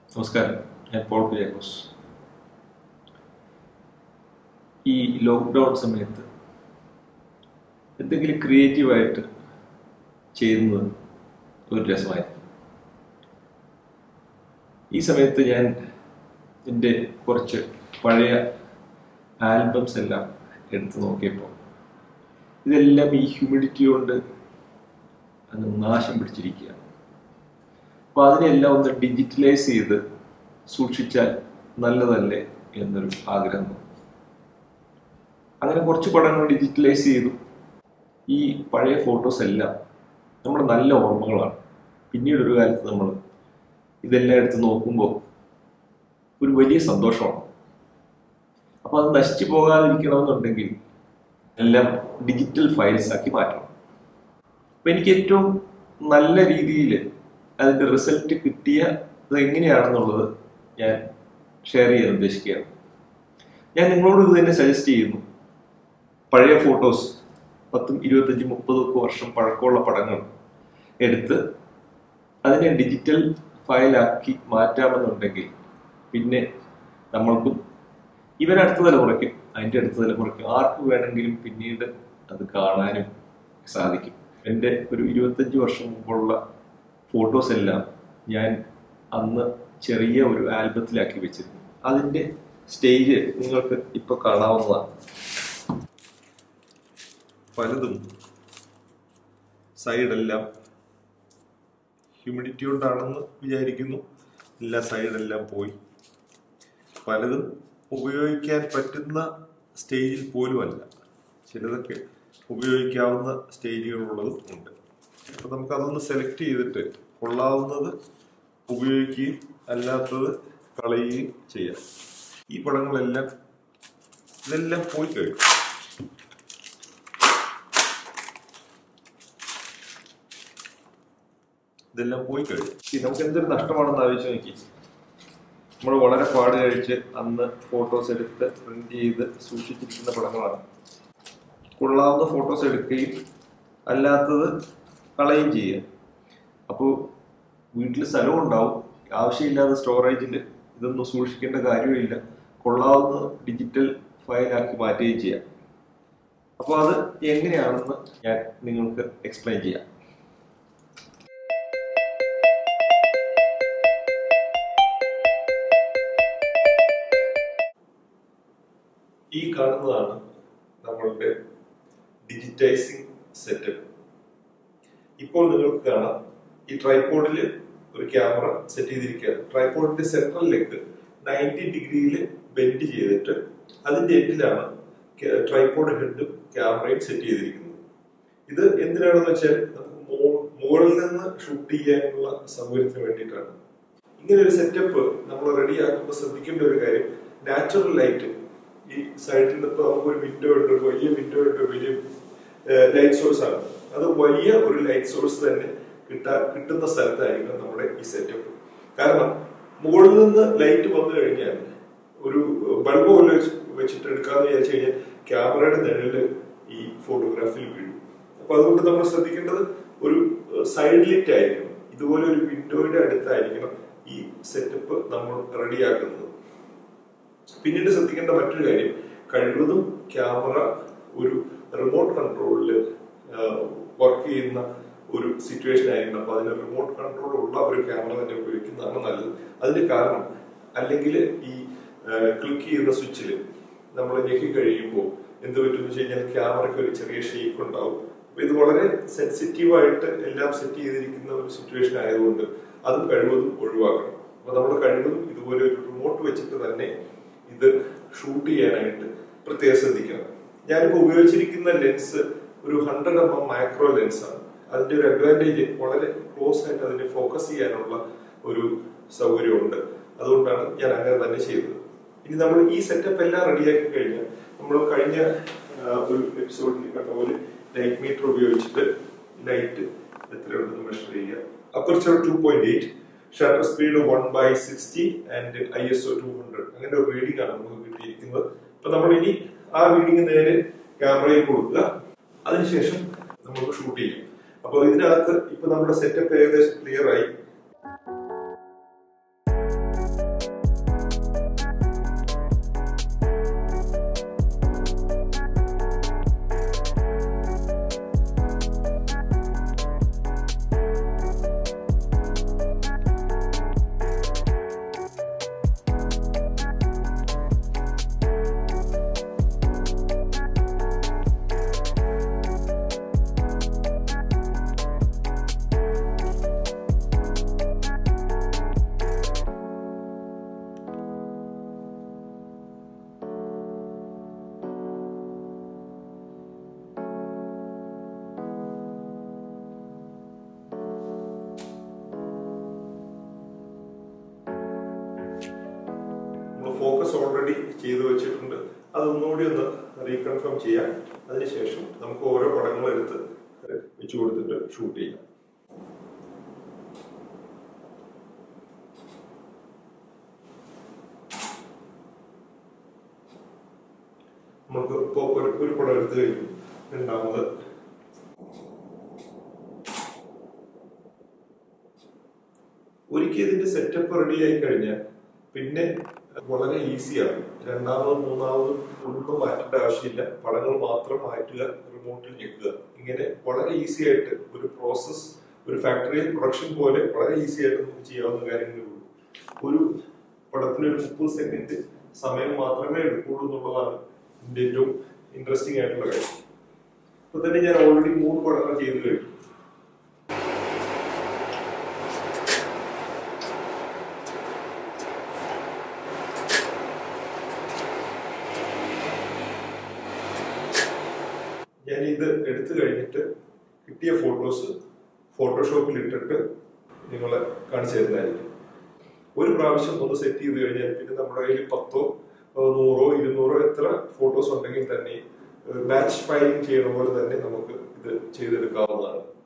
നമസ്കാരം ഞാൻ പോൾ കുര്യാക്കോസ് ഈ ലോക്ക്ഡൗൺ സമയത്ത് എന്തെങ്കിലും ക്രിയേറ്റീവായിട്ട് ചെയ്യുന്നത് ഒരു രസമായിരിക്കും ഈ സമയത്ത് ഞാൻ എൻ്റെ കുറച്ച് പഴയ ആൽബംസ് എല്ലാം എടുത്ത് നോക്കിയപ്പോൾ ഇതെല്ലാം ഈ ഹ്യൂമിഡിറ്റി കൊണ്ട് അങ്ങ് നാശം പിടിച്ചിരിക്കുകയാണ് അപ്പോൾ അതിനെല്ലാം ഒന്ന് ഡിജിറ്റലൈസ് ചെയ്ത് സൂക്ഷിച്ചാൽ നല്ലതല്ലേ എന്നൊരു ആഗ്രഹം തോന്നി അങ്ങനെ കുറച്ച് പടങ്ങൾ ഡിജിറ്റലൈസ് ചെയ്തു ഈ പഴയ ഫോട്ടോസ് എല്ലാം നമ്മുടെ നല്ല ഓർമ്മകളാണ് പിന്നീട് ഒരു കാലത്ത് നമ്മൾ ഇതെല്ലാം എടുത്ത് നോക്കുമ്പോൾ ഒരു വലിയ സന്തോഷമാണ് അപ്പോൾ അത് നശിച്ചു പോകാതിരിക്കണമെന്നുണ്ടെങ്കിൽ എല്ലാം ഡിജിറ്റൽ ഫയൽസ് ആക്കി മാറ്റണം അപ്പം എനിക്ക് ഏറ്റവും നല്ല രീതിയിൽ അതിൻ്റെ റിസൾട്ട് കിട്ടിയ അത് എങ്ങനെയാണെന്നുള്ളത് ഞാൻ ഷെയർ ചെയ്യാൻ ഉദ്ദേശിക്കുകയാണ് ഞാൻ നിങ്ങളോട് ഇത് തന്നെ സജസ്റ്റ് ചെയ്യുന്നു പഴയ ഫോട്ടോസ് പത്തും ഇരുപത്തഞ്ചും മുപ്പതും ഒക്കെ വർഷം പഴക്കമുള്ള പടങ്ങൾ എടുത്ത് അതിനെ ഡിജിറ്റൽ ഫയലാക്കി മാറ്റാമെന്നുണ്ടെങ്കിൽ പിന്നെ നമ്മൾക്കും ഇവൻ അടുത്ത തലമുറയ്ക്കും അതിൻ്റെ അടുത്ത തലമുറയ്ക്കും ആർക്ക് വേണമെങ്കിലും പിന്നീട് അത് കാണാനും സാധിക്കും എൻ്റെ ഒരു ഇരുപത്തഞ്ച് വർഷം മുമ്പുള്ള ഫോട്ടോസ് എല്ലാം ഞാൻ അന്ന് ചെറിയ ഒരു ആൽബത്തിലാക്കി വെച്ചിരുന്നു അതിൻ്റെ സ്റ്റേജ് നിങ്ങൾക്ക് ഇപ്പോൾ കാണാവുന്നതാണ് പലതും സൈഡെല്ലാം ഹ്യൂമിഡിറ്റി കൊണ്ടാണെന്ന് വിചാരിക്കുന്നു എല്ലാ സൈഡെല്ലാം പോയി പലതും ഉപയോഗിക്കാൻ പറ്റുന്ന സ്റ്റേജിൽ പോലുമല്ല ചിലതൊക്കെ ഉപയോഗിക്കാവുന്ന സ്റ്റേജുകളുള്ളതും ഉണ്ട് അപ്പൊ നമുക്ക് അതൊന്ന് സെലക്ട് ചെയ്തിട്ട് കൊള്ളാവുന്നത് ഉപയോഗിക്കുകയും അല്ലാത്തത് കളയുകയും ചെയ്യാം ഈ പടങ്ങളെല്ലാം ഇതെല്ലാം പോയി കഴിഞ്ഞു ഇതെല്ലാം പോയി കഴിഞ്ഞു ഈ നമുക്ക് എന്തൊരു നഷ്ടമാണെന്ന് ആലോചിച്ച് നോക്കി നമ്മൾ വളരെ പാട് കഴിച്ച് അന്ന് ഫോട്ടോസ് എടുത്ത് പ്രിന്റ് ചെയ്ത് സൂക്ഷിച്ചിരിക്കുന്ന പടങ്ങളാണ് കൊള്ളാവുന്ന ഫോട്ടോസ് എടുക്കുകയും അല്ലാത്തത് കളയുകയും ചെയ്യുക അപ്പോൾ വീട്ടിൽ സ്ഥലവും ഉണ്ടാവും ആവശ്യമില്ലാതെ സ്റ്റോറേജിൽ ഇതൊന്നും സൂക്ഷിക്കേണ്ട കാര്യമില്ല കൊള്ളാവുന്ന ഡിജിറ്റൽ ഫയലാക്കി മാറ്റുകയും ചെയ്യാം അപ്പോൾ അത് എങ്ങനെയാണെന്ന് ഞാൻ നിങ്ങൾക്ക് എക്സ്പ്ലെയിൻ ചെയ്യാം ഈ കാണുന്നതാണ് നമ്മളുടെ ഡിജിറ്റൈസിങ് സെറ്റപ്പ് ഇപ്പോൾ നിങ്ങൾക്ക് കാണാം ഈ ട്രൈപോഡിൽ ഒരു ക്യാമറ സെറ്റ് ചെയ്തിരിക്കുകയാണ് ട്രൈപോഡിന്റെ സെൻട്രലിലേക്ക് നയൻറ്റി ഡിഗ്രിയിൽ ബെൻഡ് ചെയ്തിട്ട് അതിന്റെ എൻഡിലാണ് ട്രൈപോഡ് ഹെഡും ക്യാമറയും സെറ്റ് ചെയ്തിരിക്കുന്നത് ഇത് എന്തിനാണെന്ന് വെച്ചാൽ നമുക്ക് മുകളിൽ നിന്ന് ഷൂട്ട് ചെയ്യാനുള്ള സൗകര്യത്തിന് വേണ്ടിയിട്ടാണ് ഇങ്ങനെ ഒരു സെറ്റപ്പ് നമ്മൾ റെഡി ആക്കുമ്പോൾ ശ്രദ്ധിക്കേണ്ട ഒരു കാര്യം നാച്ചുറൽ ലൈറ്റ് ഈ സൈഡിൽ നിന്ന് ഇപ്പൊ നമുക്ക് ഒരു വിൻഡോ ഉണ്ട് ഒരു വലിയ വിൻഡോ ഉണ്ട് വലിയ ലൈറ്റ് സോഴ്സ് ആണ് അത് വലിയ ഒരു ലൈറ്റ് സോഴ്സ് തന്നെ കിട്ടാ കിട്ടുന്ന സ്ഥലത്തായിരിക്കണം നമ്മുടെ ഈ സെറ്റപ്പ് കാരണം മുകളിൽ നിന്ന് ലൈറ്റ് വന്നു കഴിഞ്ഞാൽ ഒരു ബൾബ് പോലെ വെച്ചിട്ട് എടുക്കാന്ന് വിചാരിച്ചു കഴിഞ്ഞാൽ ക്യാമറയുടെ നിഴല് ഈ ഫോട്ടോഗ്രാഫിൽ വീഴും അപ്പൊ അതുകൊണ്ട് നമ്മൾ ശ്രദ്ധിക്കേണ്ടത് ഒരു സൈഡ് ലിറ്റ് ആയിരിക്കണം ഇതുപോലെ ഒരു വിൻഡോയുടെ അടുത്തായിരിക്കണം ഈ സെറ്റപ്പ് നമ്മൾ റെഡിയാക്കുന്നത് പിന്നീട് ശ്രദ്ധിക്കേണ്ട മറ്റൊരു കാര്യം കഴിവതും ക്യാമറ ഒരു റിമോട്ട് കൺട്രോളിൽ വർക്ക് ചെയ്യുന്ന ഒരു സിറ്റുവേഷൻ ആയിരിക്കണം അപ്പൊ അതിന് റിമോട്ട് കൺട്രോൾ ഉള്ള ഒരു ക്യാമറ തന്നെ ഉപയോഗിക്കുന്നതാണ് നല്ലത് അതിന്റെ കാരണം അല്ലെങ്കിൽ ഈ ക്ലിക്ക് ചെയ്യുന്ന സ്വിച്ചിൽ നമ്മൾ ഞെക്കി കഴിയുമ്പോൾ എന്ത് പറ്റും വെച്ച് കഴിഞ്ഞാൽ ക്യാമറയ്ക്ക് ഒരു ചെറിയ ഷേക്ക് ഉണ്ടാവും അപ്പൊ ഇത് വളരെ സെൻസിറ്റീവ് ആയിട്ട് എല്ലാം സെറ്റ് ചെയ്തിരിക്കുന്ന ഒരു സിറ്റുവേഷൻ ആയതുകൊണ്ട് അതും കഴിവതും ഒഴിവാക്കണം അപ്പൊ നമ്മൾ കഴിവതും ഇതുപോലെ ഒരു റിമോട്ട് വെച്ചിട്ട് തന്നെ ഇത് ഷൂട്ട് ചെയ്യാനായിട്ട് പ്രത്യേകം ശ്രദ്ധിക്കണം ഞാനിപ്പോൾ ഉപയോഗിച്ചിരിക്കുന്ന ലെൻസ് ഒരു hundred M M micro lens ആണ് അതിന്റെ ഒരു അഡ്വാൻറ്റേജ് വളരെ ക്ലോസ് ആയിട്ട് അതിനെ ഫോക്കസ് ചെയ്യാനുള്ള ഒരു സൗകര്യമുണ്ട് അതുകൊണ്ടാണ് ഞാൻ അങ്ങനെ തന്നെ ചെയ്തത് ഇനി നമ്മൾ ഈ സെറ്റപ്പ് എല്ലാം റെഡിയാക്കി കഴിഞ്ഞാൽ നമ്മൾ കഴിഞ്ഞ ഒരു എപ്പിസോഡിൽ കണ്ട പോലെ ലൈറ്റ് മീറ്റർ ഉപയോഗിച്ചിട്ട് ലൈറ്റ് എത്രയുണ്ടെന്ന് മെഷർ ചെയ്യുക aperture two point eight shutter speed one by sixty and I S O two hundred അങ്ങനെ ഒരു റീഡിംഗ് ആണ് നമുക്ക് കിട്ടിയിരിക്കുന്നത് അപ്പൊ നമ്മൾ ഇനി ആ റീഡിംഗ് നേരെ ക്യാമറയിൽ കൊടുക്കുക അതിനുശേഷം നമുക്ക് ഷൂട്ട് ചെയ്യും അപ്പോൾ ഇതിനകത്ത് ഇപ്പൊ നമ്മുടെ സെറ്റപ്പ് ഏകദേശം ക്ലിയർ ആയി ഫോക്കസ് ഓൾറെഡി ചെയ്തു വെച്ചിട്ടുണ്ട് അതൊന്നുകൂടി ഒന്ന് റീകൺഫേം ചെയ്യാം അതിനുശേഷം നമുക്ക് ഓരോ പടങ്ങളും എടുത്ത് വെച്ചു കൊടുത്തിട്ട് ഷൂട്ട് ചെയ്യാം നമുക്ക് ഇപ്പോൾ ഒരു ഒരു പടം എടുത്തു കഴിഞ്ഞു രണ്ടാമത് ഒരിക്കൽ ഇതിന്റെ സെറ്റപ്പ് റെഡി ആയി കഴിഞ്ഞാൽ പിന്നെ വളരെ ഈസിയാണ് രണ്ടാമതും മൂന്നാമതും ഒന്നും മാറ്റേണ്ട ആവശ്യമില്ല പടങ്ങൾ മാത്രം മാറ്റുക റിമോട്ടിൽ ഞെക്കുക ഇങ്ങനെ വളരെ ഈസി ആയിട്ട് ഒരു പ്രോസസ് ഒരു ഫാക്ടറി പ്രൊഡക്ഷൻ പോലെ വളരെ ഈസി ആയിട്ട് നമുക്ക് ചെയ്യാവുന്ന കാര്യങ്ങളേ ഉള്ളൂ ഒരു പടത്തിന് ഒരു മുപ്പത് സെക്കൻഡ് സമയം മാത്രമേ എടുക്കുള്ളൂ എന്നുള്ളതാണ് ഇതിന്റെ ഏറ്റവും ഇൻട്രസ്റ്റിംഗ് ആയിട്ടുള്ള കാര്യം ഇപ്പൊ തന്നെ ഞാൻ ഓൾറെഡി മൂന്ന് പടങ്ങൾ ചെയ്തു കഴിഞ്ഞു ഞാൻ ഇത് എടുത്തു കഴിഞ്ഞിട്ട് കിട്ടിയ ഫോട്ടോസ് ഫോട്ടോഷോപ്പിൽ ഇട്ടിട്ട് നിങ്ങളെ കാണിച്ചു തരുന്നതായിരിക്കും ഒരു പ്രാവശ്യം ഒന്ന് സെറ്റ് ചെയ്ത് കഴിഞ്ഞാൽ പിന്നെ നമ്മുടെ കയ്യിൽ പത്തോ ഏഹ് നൂറോ ഇരുന്നൂറോ എത്ര ഫോട്ടോസ് ഉണ്ടെങ്കിൽ തന്നെ മാച്ച് ഫയലിംഗ് ചെയ്യുന്ന പോലെ തന്നെ നമുക്ക് ഇത് ചെയ്തെടുക്കാവുന്നതാണ്